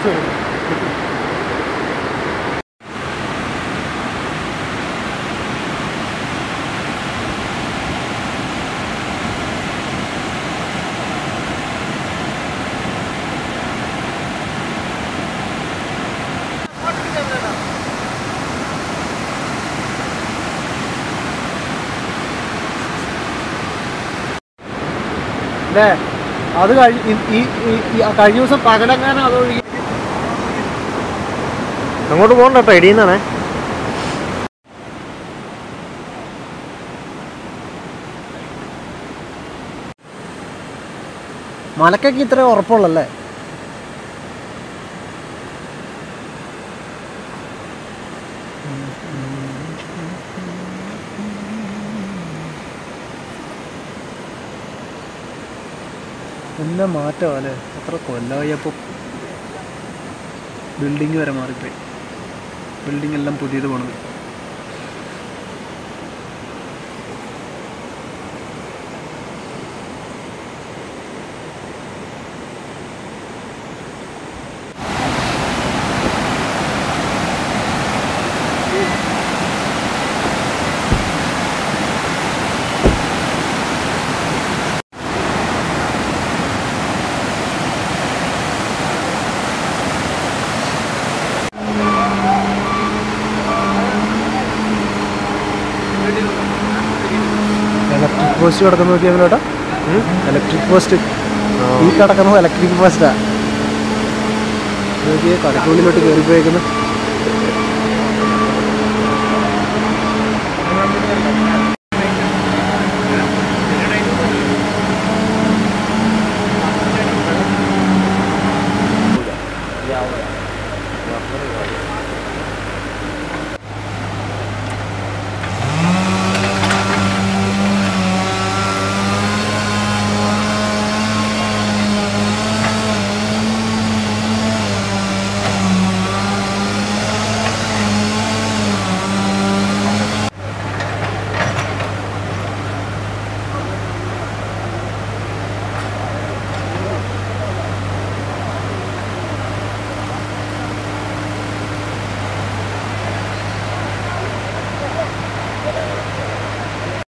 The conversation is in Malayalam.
കുറച്ച് വരും അല്ലേ അത് കഴിഞ്ഞ ഈ- ഈ ഈ- ഈ കഴിഞ്ഞ ദിവസം പകലെങ്ങാനും അതോ ഈ അങ്ങോട്ട് പോകണ്ട കേട്ടോ ഇടിയുന്നാണേ മലക്കൊക്കെ ഇത്ര ഉറപ്പുള്ളല്ലേ എന്നെ മാറ്റം അല്ലേ എത്ര കൊല്ലമായപ്പോൾ ബിൽഡിങ് വരെ മാറിപ്പോയി ബിൽഡിംഗ് എല്ലാം പുതിയത് പോണത് ഇലക്ട്രിക് പോസ്റ്റ് കിടക്കുന്ന നോക്കിയാൽ കേട്ടോ ഇലക്ട്രിക് പോസ്റ്റ് ഈ കിടക്കുന്നത് ഇലക്ട്രിക് പോസ്റ്റാ നോക്കിയേ കടക്കുള്ളിലോട്ട് കയറിപ്പോയേക്കുന്നത്